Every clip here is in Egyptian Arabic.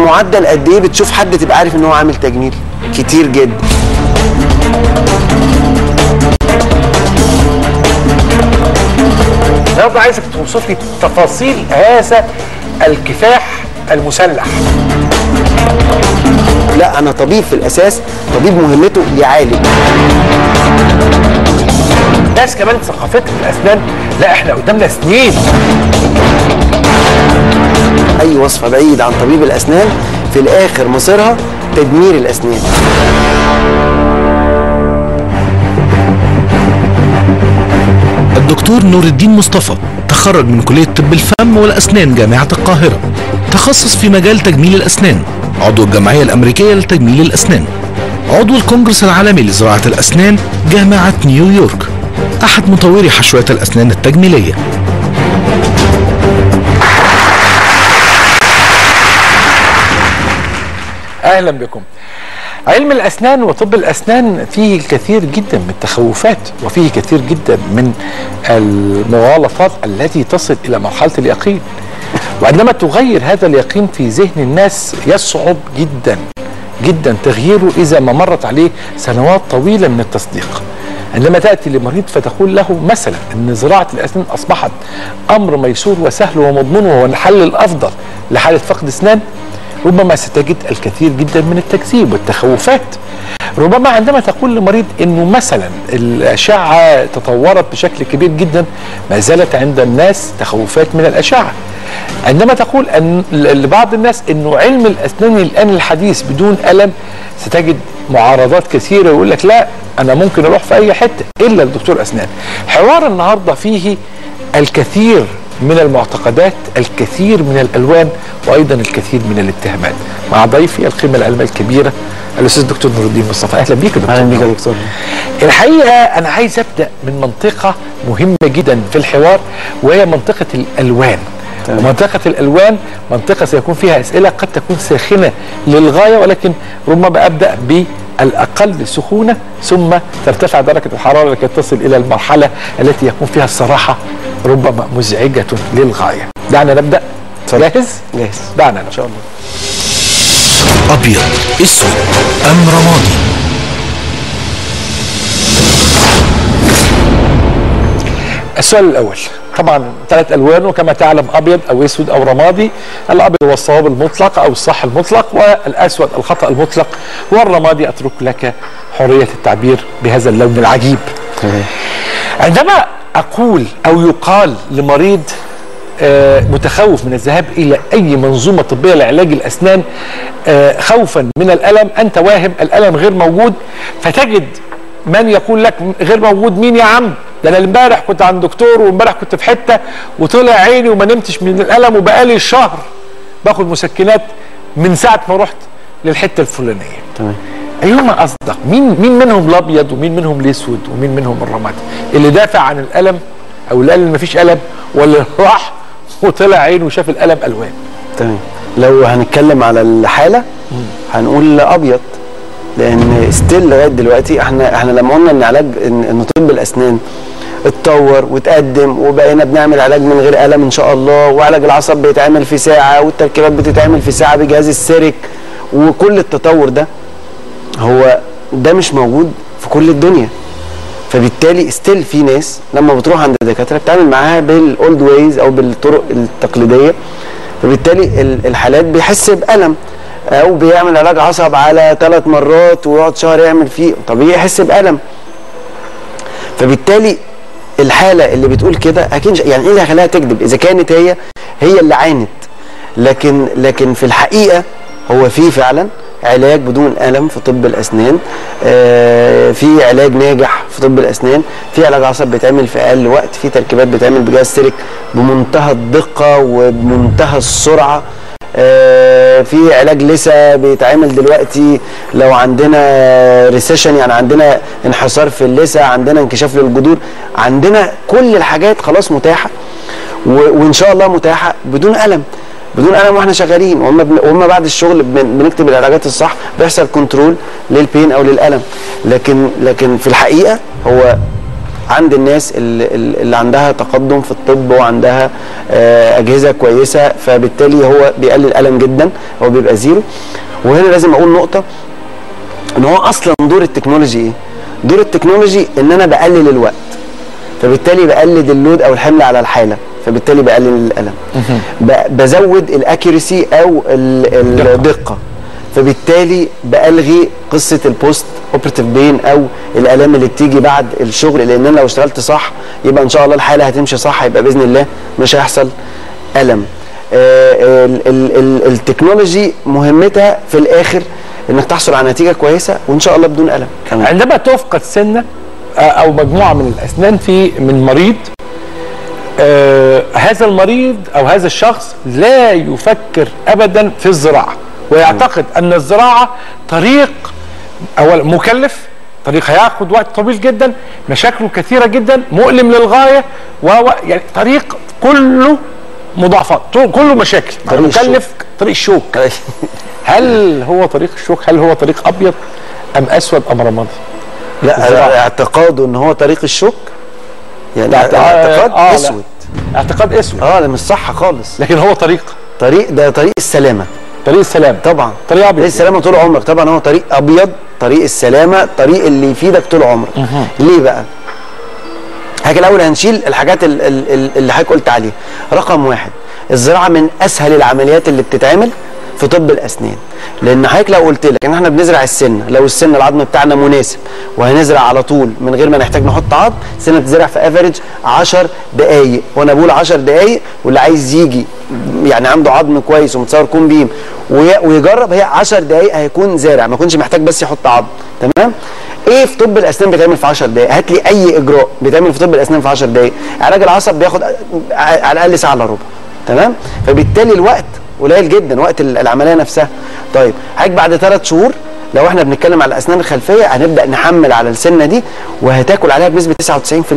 معدل قد ايه بتشوف حد تبقى عارف ان هو عامل تجميل كتير جدا النهارده عايزك توصف لي تفاصيل هذا الكفاح المسلح لا انا طبيب في الاساس طبيب مهمته يعالج ناس كمان ثقافتها في الاسنان لا احنا قدامنا سنين اي وصفه بعيد عن طبيب الاسنان في الاخر مصيرها تدمير الاسنان الدكتور نور الدين مصطفى تخرج من كلية طب الفم والأسنان جامعة القاهرة تخصص في مجال تجميل الأسنان عضو الجمعية الأمريكية لتجميل الأسنان عضو الكونجرس العالمي لزراعة الأسنان جامعة نيويورك أحد مطوري حشوات الأسنان التجميلية اهلا بكم علم الاسنان وطب الاسنان فيه الكثير جدا من التخوفات وفيه كثير جدا من المغالطات التي تصل الى مرحله اليقين وعندما تغير هذا اليقين في ذهن الناس يصعب جدا جدا تغييره اذا ما مرت عليه سنوات طويله من التصديق عندما تاتي لمريض فتقول له مثلا ان زراعه الاسنان اصبحت امر ميسور وسهل ومضمون وهو الحل الافضل لحاله فقد اسنان ربما ستجد الكثير جدا من التكذيب والتخوفات ربما عندما تقول لمريض انه مثلا الاشعه تطورت بشكل كبير جدا ما زالت عند الناس تخوفات من الاشعه عندما تقول ان لبعض الناس انه علم الاسنان الان الحديث بدون الم ستجد معارضات كثيره يقول لك لا انا ممكن اروح في اي حته الا لدكتور اسنان حوار النهارده فيه الكثير من المعتقدات الكثير من الالوان وايضا الكثير من الاتهامات مع ضيفي القيمه العلميه الكبيره الاستاذ الدكتور نور الدين مصطفى اهلا بيك يا دكتور اهلا بيك يا نور. دكتور الحقيقه انا عايز ابدا من منطقه مهمه جدا في الحوار وهي منطقه الالوان تمام. ومنطقة الألوان منطقة سيكون فيها أسئلة قد تكون ساخنة للغاية ولكن ربما أبدأ بالأقل سخونة ثم ترتفع درجة الحرارة لكي تصل إلى المرحلة التي يكون فيها الصراحة ربما مزعجة للغاية دعنا نبدأ جاهز؟ جاهز دعنا ان شاء الله أبيض أسود أم رمادي السؤال الاول طبعا ثلاث الوان وكما تعلم ابيض او اسود او رمادي الابيض هو الصواب المطلق او الصح المطلق والاسود الخطا المطلق والرمادي اترك لك حريه التعبير بهذا اللون العجيب عندما اقول او يقال لمريض آه، متخوف من الذهاب الى اي منظومه طبيه لعلاج الاسنان آه، خوفا من الالم انت واهم الالم غير موجود فتجد من يقول لك غير موجود مين يا عم ده انا امبارح كنت عند دكتور وامبارح كنت في حته وطلع عيني وما نمتش من الالم وبقالي شهر باخد مسكنات من ساعه ما رحت للحته الفلانيه تمام ايهما اصدق مين مين منهم الابيض ومين منهم الاسود ومين منهم الرمادي اللي دافع عن الالم او اللي قال ان مفيش الم ولا راح وطلع عينه وشاف الالم الوان تمام لو هنتكلم على الحاله هنقول ابيض لان ستيل لغايه دلوقتي احنا احنا لما قلنا ان علاج ان إن طب الاسنان اتطور وتقدم وبقينا بنعمل علاج من غير الم ان شاء الله وعلاج العصب بيتعمل في ساعه والتركيبات بتتعمل في ساعه بجهاز السيرك وكل التطور ده هو ده مش موجود في كل الدنيا فبالتالي ستيل في ناس لما بتروح عند الدكاتره بتعمل معاها بالاولد ويز او بالطرق التقليديه فبالتالي ال- الحالات بيحس بالم او بيعمل علاج عصب على ثلاث مرات ويقعد شهر يعمل فيه طبيعي يحس بالم فبالتالي الحاله اللي بتقول كده اكيد ش- يعني ايه اللي هيخليها تكذب اذا كانت هي هي اللي عانت لكن لكن في الحقيقه هو في فعلا علاج بدون الم في طب الاسنان آه في علاج ناجح في طب الاسنان في علاج عصب بيتعمل في اقل وقت في تركيبات بتعمل بجهاز سيرك بمنتهى الدقه وبمنتهى السرعه آه، في علاج لسه بيتعمل دلوقتي لو عندنا ريسيشن يعني عندنا انحسار في اللثه عندنا انكشاف للجذور عندنا كل الحاجات خلاص متاحه و- وان شاء الله متاحه بدون الم بدون الم واحنا شغالين وهم بن... وهم بعد الشغل بن... بنكتب العلاجات الصح بيحصل كنترول للبين او للالم لكن لكن في الحقيقه هو عند الناس اللي, اللي عندها تقدم في الطب وعندها آه، اجهزه كويسه فبالتالي هو بيقلل الالم جدا هو بيبقى زيرو وهنا لازم اقول نقطه ان هو اصلا دور التكنولوجي ايه دور التكنولوجي ان انا بقلل الوقت فبالتالي بقلل اللود او الحمل على الحاله فبالتالي بقلل الالم ب- بزود الاكيرسي او ال- الدقه فبالتالي بالغي قصه البوست اوبرتيف بين او الالام اللي بتيجي بعد الشغل لان انا لو اشتغلت صح يبقى ان شاء الله الحاله هتمشي صح يبقى باذن الله مش هيحصل الم آه، ال- ال- ال- التكنولوجي مهمتها في الاخر انك تحصل على نتيجه كويسه وان شاء الله بدون الم كمان عندما تفقد سنه آه، او مجموعه من الاسنان في من مريض آه هذا المريض او هذا الشخص لا يفكر ابدا في الزراعه ويعتقد ان الزراعه طريق اولا مكلف طريق هياخد وقت طويل جدا مشاكله كثيره جدا مؤلم للغايه و يعني طريق كله مضاعفات طول- كله مشاكل طريق مكلف طريق الشوك هل هو طريق الشوك هل هو طريق ابيض ام اسود ام رمادي لا الزراعة. اعتقاده ان هو طريق الشوك يعني لا، اعتقاد آه، لا. اسود اعتقاد اسود اه ده مش صح خالص لكن هو طريق طريق ده طريق السلامه طريق السلام طبعا طريق أبيض. طريق السلامه طول عمرك طبعا هو طريق ابيض طريق السلامه طريق اللي يفيدك طول عمرك ليه بقى حاجه الاول هنشيل الحاجات ال- ال- ال- اللي حضرتك قلت عليها رقم واحد الزراعه من اسهل العمليات اللي بتتعمل في طب الاسنان لان حضرتك لو قلت لك ان احنا بنزرع السن لو السن العظم بتاعنا مناسب وهنزرع على طول من غير ما نحتاج نحط عظم السنه بتزرع في افريج 10 دقائق وانا بقول 10 دقائق واللي عايز يجي يعني عنده عظم كويس ومتصور كون بيم وي- ويجرب هي 10 دقائق هيكون زارع ما يكونش محتاج بس يحط عظم تمام ايه في طب الاسنان بيتعمل في 10 دقائق هات لي اي اجراء بيتعمل في طب الاسنان في 10 دقائق علاج العصب بياخد على الاقل ساعه الا ربع تمام فبالتالي الوقت قليل جدا وقت ال- العمليه نفسها طيب حضرتك بعد ثلاث شهور لو احنا بنتكلم على الاسنان الخلفيه هنبدا نحمل على السنه دي وهتاكل عليها بنسبه 99%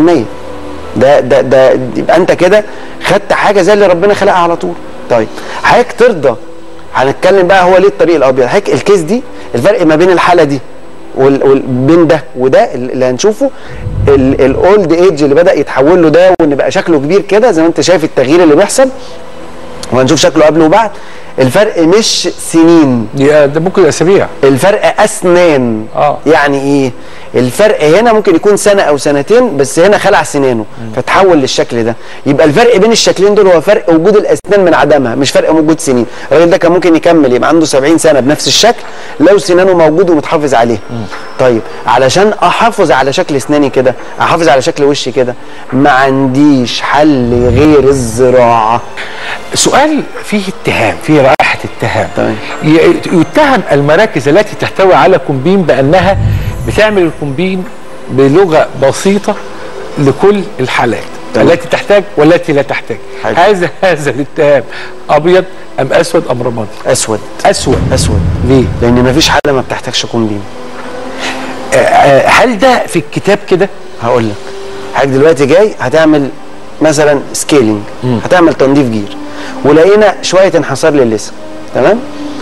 ده ده ده يبقى انت كده خدت حاجه زي اللي ربنا خلقها على طول طيب حضرتك ترضى هنتكلم بقى هو ليه الطريق الابيض حضرتك الكيس دي الفرق ما بين الحاله دي وال- وال- بين ده وده اللي هنشوفه الاولد ايج اللي بدا يتحول له ده وان بقى شكله كبير كده زي ما انت شايف التغيير اللي بيحصل وهنشوف شكله قبل وبعد الفرق مش سنين دي- ده ممكن اسابيع الفرق اسنان آه. يعني ايه الفرق هنا ممكن يكون سنه او سنتين بس هنا خلع سنانه فتحول للشكل ده يبقى الفرق بين الشكلين دول هو فرق وجود الاسنان من عدمها مش فرق وجود سنين الراجل ده كان ممكن يكمل يبقى عنده 70 سنه بنفس الشكل لو سنانه موجود ومتحافظ عليه طيب علشان احافظ على شكل اسناني كده احافظ على شكل وشي كده ما عنديش حل غير الزراعه سؤال فيه اتهام فيه رائحه اتهام تمام. ي- يتهم المراكز التي تحتوي على كومبين بانها بتعمل الكومبين بلغه بسيطه لكل الحالات تمام. التي تحتاج والتي لا تحتاج حلو. هذا هذا الاتهام ابيض ام اسود ام رمادي اسود اسود اسود ليه لان مفيش حاله ما بتحتاجش كومبين آه، آه، هل ده في الكتاب كده هقول لك حضرتك دلوقتي جاي هتعمل مثلا سكيلينج هتعمل تنظيف جير ولقينا شويه انحسار للسان تمام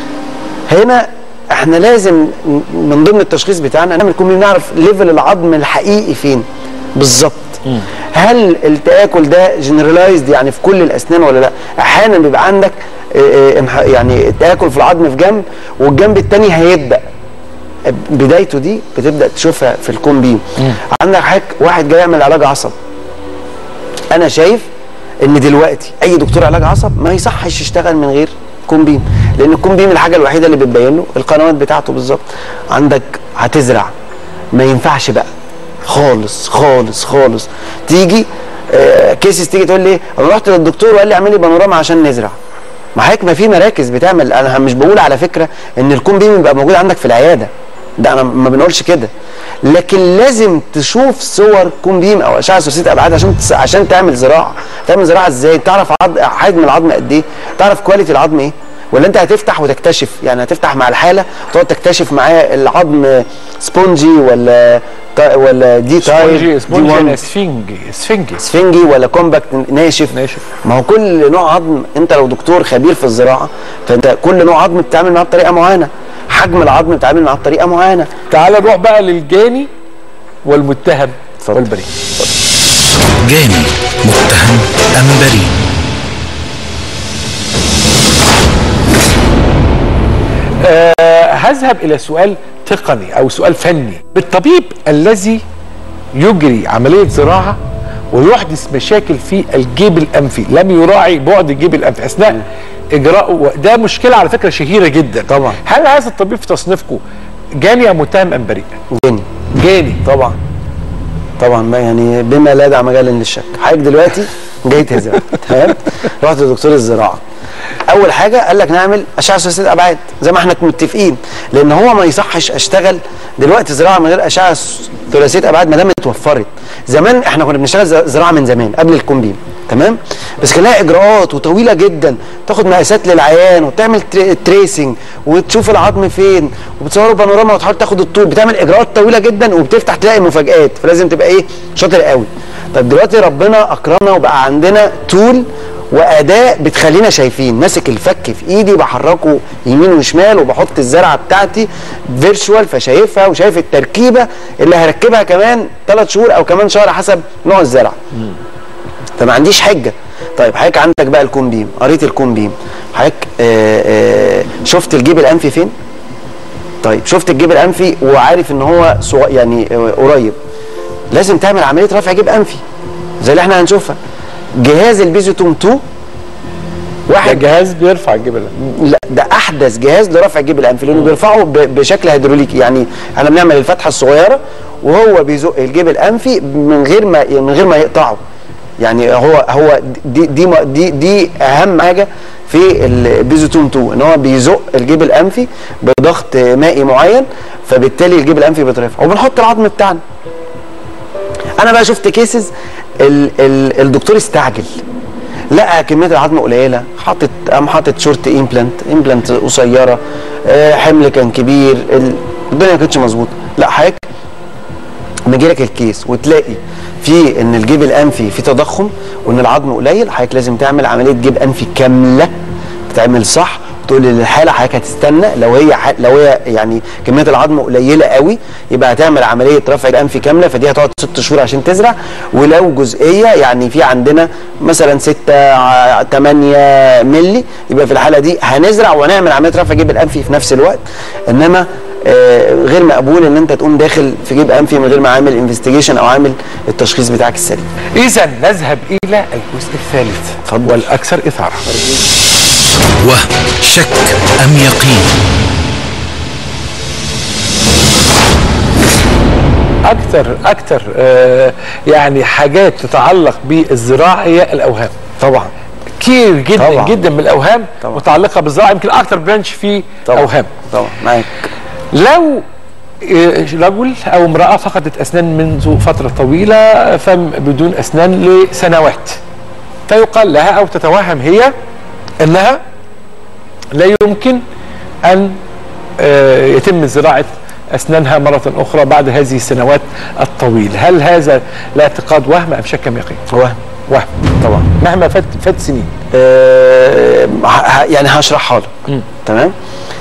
هنا احنا لازم ن- من ضمن التشخيص بتاعنا نعمل كومبين نعرف ليفل العظم الحقيقي فين بالظبط هل التاكل ده جنرالايزد يعني في كل الاسنان ولا لا احيانا بيبقى عندك اه، اه، انح- يعني تاكل في العظم في جنب والجنب التاني هيبدا بدايته دي بتبدا تشوفها في الكومبين عندك حضرتك واحد جاي يعمل علاج عصب انا شايف ان دلوقتي اي دكتور علاج عصب ما يصحش يشتغل من غير كومبيم لان الكومبيم الحاجه الوحيده اللي بتبين له القنوات بتاعته بالظبط عندك هتزرع ما ينفعش بقى خالص خالص خالص تيجي آه كيسز تيجي تقول لي انا رحت للدكتور وقال لي اعمل لي بانوراما عشان نزرع ما حضرتك ما في مراكز بتعمل انا مش بقول على فكره ان الكومبيم يبقى موجود عندك في العياده ده انا ما بنقولش كده لكن لازم تشوف صور كومبيم او اشعه ثلاثيه ابعاد عشان تس... عشان تعمل زراعه تعمل زراعه ازاي تعرف عض... حجم العظم قد ايه تعرف كواليتي العظم ايه ولا انت هتفتح وتكتشف يعني هتفتح مع الحاله وتقعد تكتشف معاه العظم سبونجي ولا تا... ولا دي تايب سبونجي دي سبونجي وان أنا سفنجي سفنجي سفنجي ولا كومباكت ناشف ناشف. ما هو كل نوع عظم انت لو دكتور خبير في الزراعه فانت كل نوع عظم بتتعامل معاه بطريقه معينه حجم العظم بتتعامل معاه بطريقه معينه تعال نروح بقى للجاني والمتهم اتفضل. والبريء جاني متهم ام بريء آه، هذهب الى سؤال تقني او سؤال فني بالطبيب الذي يجري عمليه زراعه ويحدث مشاكل في الجيب الانفي لم يراعي بعد الجيب الانفي اثناء اجراءه ده مشكله على فكره شهيره جدا طبعا. هل هذا الطبيب في تصنيفكم جاني ام متهم ام بريء جاني جاني طبعا طبعا ما يعني بما لا داعي مجال للشك حضرتك دلوقتي جاي تزرع تمام رحت لدكتور الزراعه اول حاجه قال لك نعمل اشعه ثلاثيه ابعاد زي ما احنا متفقين لان هو ما يصحش اشتغل دلوقتي زراعه من غير اشعه ثلاثيه ابعاد ما دام اتوفرت زمان احنا كنا بنشتغل ز- زراعه من زمان قبل الكومبيم تمام بس كان لها اجراءات وطويله جدا تاخد مقاسات للعيان وتعمل تري- تريسنج وتشوف العظم فين وبتصوره بانوراما وتحاول تاخد الطول بتعمل اجراءات طويله جدا وبتفتح تلاقي مفاجآت فلازم تبقى ايه شاطر قوي طب دلوقتي ربنا اكرمنا وبقى عندنا تول واداه بتخلينا شايفين ماسك الفك في ايدي بحركه يمين وشمال وبحط الزرعه بتاعتي فيرتشوال فشايفها وشايف التركيبه اللي هركبها كمان ثلاث شهور او كمان شهر حسب نوع الزرعه فما عنديش حجه طيب حضرتك عندك بقى الكون بيم قريت الكون بيم حضرتك آه، آه، شفت الجيب الانفي فين طيب شفت الجيب الانفي وعارف ان هو صغ... يعني آه، قريب لازم تعمل عمليه رفع جيب انفي زي اللي احنا هنشوفها جهاز البيزوتوم 2 ده واحد جهاز بيرفع الجيب الانفي لا ده احدث جهاز لرفع الجيب الانفي لانه بيرفعه ب- بشكل هيدروليكي يعني احنا بنعمل الفتحه الصغيره وهو بيزق الجيب الانفي من غير ما من غير ما يقطعه يعني هو هو دي دي دي, دي اهم حاجه في البيزوتوم 2 ان هو بيزق الجيب الانفي بضغط مائي معين فبالتالي الجيب الانفي بيترفع وبنحط العظم بتاعنا انا بقى شفت كيسز ال ال الدكتور استعجل لقى كميه العظم قليله حاطط قام حاطط شورت امبلانت امبلانت قصيره آه، حمل كان كبير ال- الدنيا ما كانتش مظبوطه لا حضرتك بيجي لك الكيس وتلاقي في ان الجيب الانفي في تضخم وان العظم قليل حضرتك لازم تعمل عمليه جيب انفي كامله تتعمل صح تقول للحاله حضرتك هتستنى لو هي ح... لو هي يعني كميه العظم قليله قوي يبقى هتعمل عمليه رفع الانفي كامله فدي هتقعد ست شهور عشان تزرع ولو جزئيه يعني في عندنا مثلا 6 8 مللي يبقى في الحاله دي هنزرع ونعمل عمليه رفع جيب الانفي في نفس الوقت انما آه، غير مقبول ان انت تقوم داخل في جيب انفي من غير ما عامل انفستيجيشن او عامل التشخيص بتاعك السليم اذا نذهب الى الجزء الثالث اتفضل. والاكثر اثاره وهم شك ام يقين اكثر اكثر آه يعني حاجات تتعلق بالزراعه هي الاوهام طبعا كتير جدا طبعا. جدا من الاوهام طبعا. متعلقه بالزراعه يمكن اكثر برانش فيه طبعا اوهام طبعا معاك لو آه، رجل او امراه فقدت اسنان منذ فتره طويله فم بدون اسنان لسنوات فيقال لها او تتوهم هي انها لا يمكن ان آه، يتم زراعه اسنانها مره اخرى بعد هذه السنوات الطويله، هل هذا الاعتقاد وهم ام شك ام يقين؟ هو وهم طبعا مهما فات فات سنين آه ه- ه- يعني هشرحها لك تمام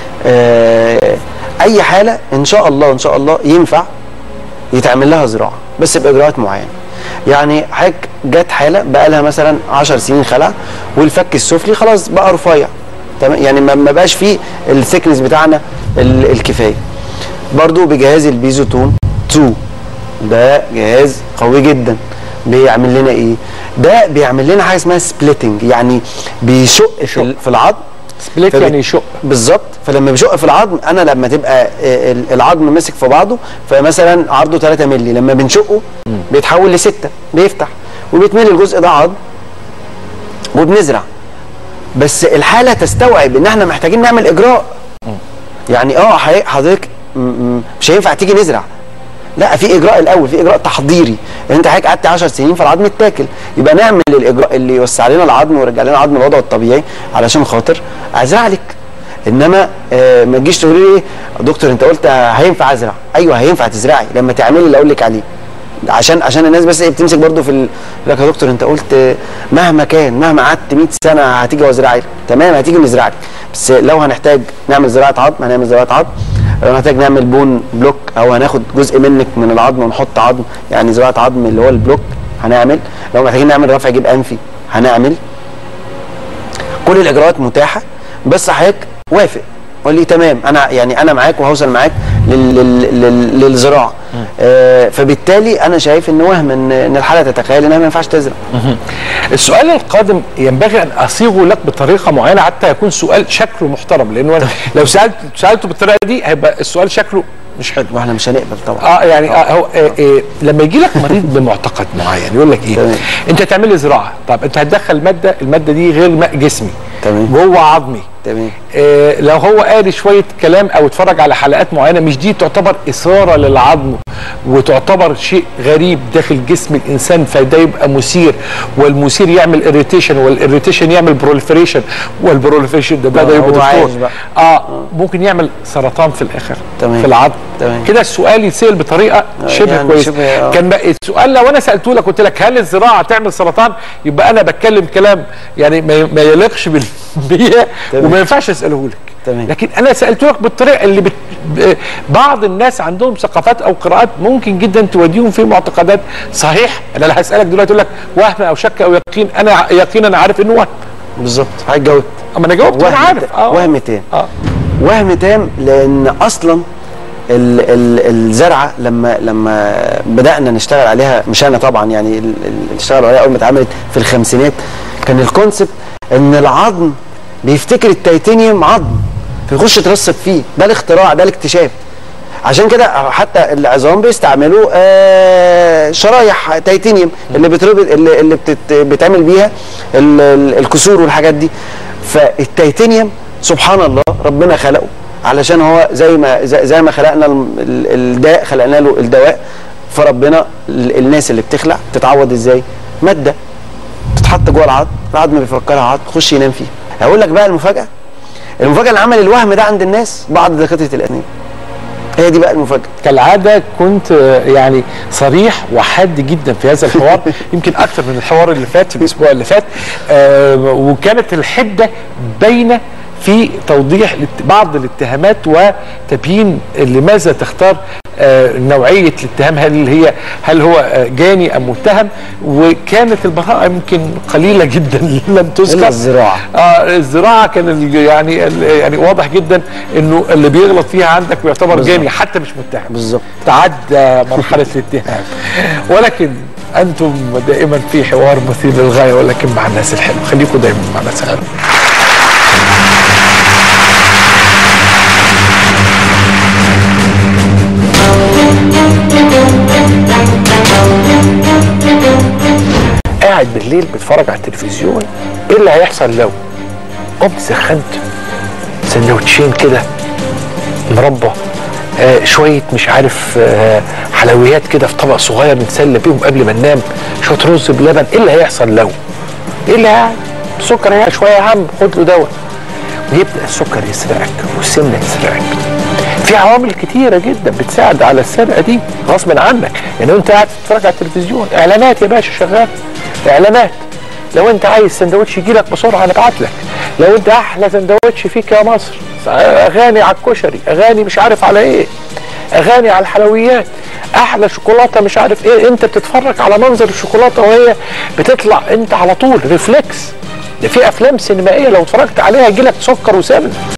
آه اي حاله ان شاء الله ان شاء الله ينفع يتعمل لها زراعه بس باجراءات معينه يعني حضرتك جت حاله بقى لها مثلا 10 سنين خلع والفك السفلي خلاص بقى رفيع تمام يعني ما ما بقاش فيه الثيكنس بتاعنا ال- الكفايه برضو بجهاز البيزوتون 2 ده جهاز قوي جدا بيعمل لنا ايه ده بيعمل لنا حاجه اسمها سبليتنج يعني بيشق في, ال- في العظم سبليت فبت- يعني يشق بالظبط فلما بيشق في العظم انا لما تبقى آه، ال- العظم ماسك في بعضه فمثلا عرضه 3 مللي لما بنشقه بيتحول ل 6 بيفتح وبيتملي الجزء ده عظم وبنزرع بس الحاله تستوعب ان احنا محتاجين نعمل اجراء يعني اه حي- حضرتك م- م- مش هينفع تيجي نزرع لا في اجراء الاول في اجراء تحضيري ان انت حضرتك قعدت 10 سنين فالعظم اتاكل يبقى نعمل الاجراء اللي يوسع لنا العظم ويرجع لنا العظم الوضع الطبيعي علشان خاطر ازرع لك انما آه ما تجيش تقولي لي يا دكتور انت قلت هينفع ازرع ايوه هينفع تزرعي لما تعملي اللي اقول لك عليه عشان عشان الناس بس ايه بتمسك برضو في ال... يقول لك يا دكتور انت قلت آه، مهما كان مهما قعدت 100 سنه هتيجي وازرعي لك تمام هتيجي نزرع لك بس لو هنحتاج نعمل زراعه عظم هنعمل زراعه عظم لو هنحتاج نعمل بون بلوك او هناخد جزء منك من العظم ونحط عظم يعني زراعه عظم اللي هو البلوك هنعمل لو محتاجين نعمل رفع جيب انفي هنعمل كل الاجراءات متاحه بس حضرتك وافق قول لي تمام انا يعني انا معاك وهوصل معاك لل لل لل للزراعه آه فبالتالي انا شايف ان وهم ان ان الحاله تتخيل انها ما ينفعش تزرع السؤال القادم ينبغي ان اصيغه لك بطريقه معينه حتى يكون سؤال شكله محترم لانه أنا لو سالت سالته بالطريقه دي هيبقى السؤال شكله مش حلو واحنا مش هنقبل طبعا اه يعني آه هو آه آه لما يجي لك مريض بمعتقد معين يقول لك ايه تمام. انت تعمل لي زراعه طب انت هتدخل ماده الماده دي غير ماء جسمي تمام. جوه عظمي تمام آه لو هو قاري شويه كلام او اتفرج على حلقات معينه مش دي تعتبر اثاره للعظم وتعتبر شيء غريب داخل جسم الانسان فده يبقى مثير والمثير يعمل اريتيشن والاريتيشن يعمل بروليفريشن والبروليفريشن ده بدا آه، يبقى هو عايش دكتور بقى. اه ممكن يعمل سرطان في الاخر تمام. في العظم تمام. كده السؤال يتسال بطريقه شبه يعني كويسه شبه، آه. كان بقى السؤال لو انا سالته لك قلت لك هل الزراعه تعمل سرطان يبقى انا بتكلم كلام يعني ما ما يليقش بالبيئه تمام. وما ينفعش اساله لك تمام. لكن انا سالته لك بالطريقه اللي بت... ب- بعض الناس عندهم ثقافات او قراءات ممكن جدا توديهم في معتقدات صحيح انا اللي هسالك دلوقتي اقول لك وهم او شك او يقين انا يقينا عارف انه وهم بالظبط حضرتك جاوبت اما انا جاوبت انا وهم عارف تا- وهم تام اه وهم تام لان اصلا ال ال الزرعه لما لما بدانا نشتغل عليها مش انا طبعا يعني ال- ال- اللي اشتغلوا عليها اول ما اتعملت في الخمسينات كان الكونسبت ان العظم بيفتكر التيتانيوم عظم فيخش يترسب فيه ده الاختراع ده الاكتشاف عشان كده حتى العظام بيستعملوا آه شرايح تيتانيوم اللي بتربط اللي, اللي بتت بتعمل بيها ال- ال- الكسور والحاجات دي فالتيتانيوم سبحان الله ربنا خلقه علشان هو زي ما زي زي ما خلقنا الم- ال- الداء خلقنا له الدواء فربنا ال- الناس اللي بتخلع تتعوض ازاي ماده تتحط جوه العظم العظم بيفكرها عظم تخش ينام فيها هقول لك بقى المفاجاه المفاجاه اللي عمل الوهم ده عند الناس بعض دكاتره الاسنان هي دي بقى المفاجاه كالعاده كنت آه، يعني صريح وحاد جدا في هذا الحوار يمكن اكثر من الحوار اللي فات في الاسبوع اللي فات آه، وكانت الحده باينه في توضيح الات- بعض الاتهامات وتبيين لماذا تختار آه، نوعيه الاتهام هل هي هل هو آه، جاني ام متهم وكانت البراءه يمكن قليله جدا لم تذكر إلا الزراعة. اه الزراعه كان ال- يعني ال- يعني واضح جدا انه اللي بيغلط فيها عندك بيعتبر بالظبط. جاني حتى مش متهم بالظبط. تعدى مرحله الاتهام ولكن انتم دائما في حوار مثير للغايه ولكن مع الناس الحلوه خليكم دائما مع الناس الحلوه قاعد بالليل بتفرج على التلفزيون ايه اللي هيحصل لو قمت سخنت سندوتشين كده مربى آه شويه مش عارف آه حلويات كده في طبق صغير نتسلى بيهم قبل ما ننام شويه رز بلبن ايه اللي هيحصل لو ايه اللي هيعمل السكر هيعلى شويه يا عم خد له دواء ويبدا السكر يسرقك والسمنه تسرقك في عوامل كتيرة جدا بتساعد على السرقة دي غصبا عنك يعني انت قاعد تتفرج على التلفزيون اعلانات يا باشا شغال اعلانات لو انت عايز سندوتش يجي لك بسرعه نبعت لك لو انت احلى سندوتش فيك يا مصر اغاني على الكشري اغاني مش عارف على ايه اغاني على الحلويات احلى شوكولاته مش عارف ايه انت بتتفرج على منظر الشوكولاته وهي بتطلع انت على طول ريفلكس ده في افلام سينمائيه لو اتفرجت عليها يجي لك سكر وسمنه